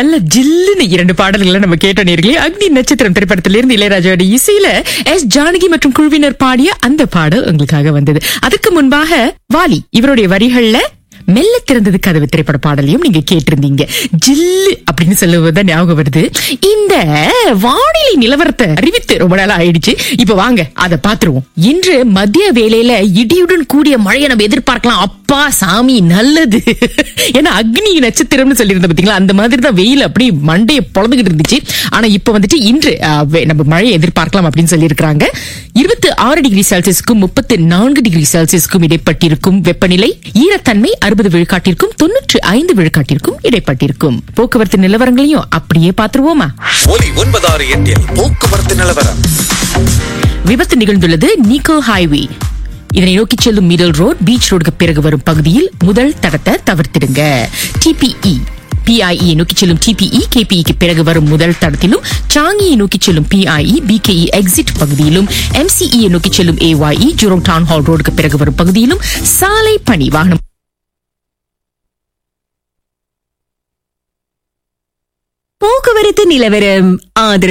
நல்ல ஜில்லுன்னு இரண்டு பாடல்களை நம்ம கேட்ட நேர்களே அக்னி நட்சத்திரம் திரைப்படத்திலிருந்து இளையராஜாவோட இசையில எஸ் ஜானகி மற்றும் குழுவினர் பாடிய அந்த பாடல் உங்களுக்காக வந்தது அதுக்கு முன்பாக வாலி இவருடைய வரிகள்ல மெல்ல திறந்தது கதவு திரைப்பட பாடலையும் நீங்க கேட்டிருந்தீங்க ஜில்லு அப்படின்னு சொல்லுவதுதான் ஞாபகம் வருது இந்த வானிலை நிலவரத்தை அறிவித்து ரொம்ப நாள் ஆயிடுச்சு இப்ப வாங்க அதை பாத்துருவோம் இன்று மதிய வேளையில இடியுடன் கூடிய மழையை நம்ம எதிர்பார்க்கலாம் அப்பா சாமி நல்லது ஏன்னா அக்னி நட்சத்திரம்னு சொல்லியிருந்த பாத்தீங்களா அந்த மாதிரி தான் வெயில் அப்படி மண்டைய பொழந்துகிட்டு இருந்துச்சு ஆனா இப்ப வந்துட்டு இன்று அஹ், வெ- நம்ம மழையை எதிர்பார்க்கலாம் அப்படின்னு சொல்லியிருக்கிறாங்க இருபத்தி ஆறு டிகிரி செல்சியஸ்க்கும் முப்பத்தி நான்கு டிகிரி செல்சியஸ்க்கும் இடைப்பட்டிருக்கும் வெப்பநிலை ஈரத்தன்மை அறுபது விழுக்காட்டிற்கும் தொன்னூற்று ஐந்து விழுக்காட்டிற்கும் இடைப்பட்டிருக்கும் போக்குவரத்து நிலவரங்களையும் அப்படியே பாத்துருவோமா ஒலி ஒன்பதாறு எட்டில் போக்குவரத்து நிலவரம் விபத்து நிகழ்ந்துள்ளது நிக்கோ ஹைவே இதனை நோக்கி செல்லும் மிடில் ரோட் பீச் ரோடுக்கு பிறகு வரும் பகுதியில் முதல் தடத்தை தவிர்த்திடுங்க டிபிஇ பிஐஇ நோக்கி செல்லும் டிபிஇ கேபிஇக்கு பிறகு வரும் முதல் தடத்திலும் சாங்கியை நோக்கி செல்லும் பிஐஇ பிகேஇ எக்ஸிட் பகுதியிலும் எம்சிஇ நோக்கி செல்லும் ஏஒய்இ ஜூரோங் டவுன் ஹால் ரோடுக்கு பிறகு வரும் பகுதியிலும் சாலை பணி வாகனம் போக்குவரத்து நிலவரம் ஆதரவு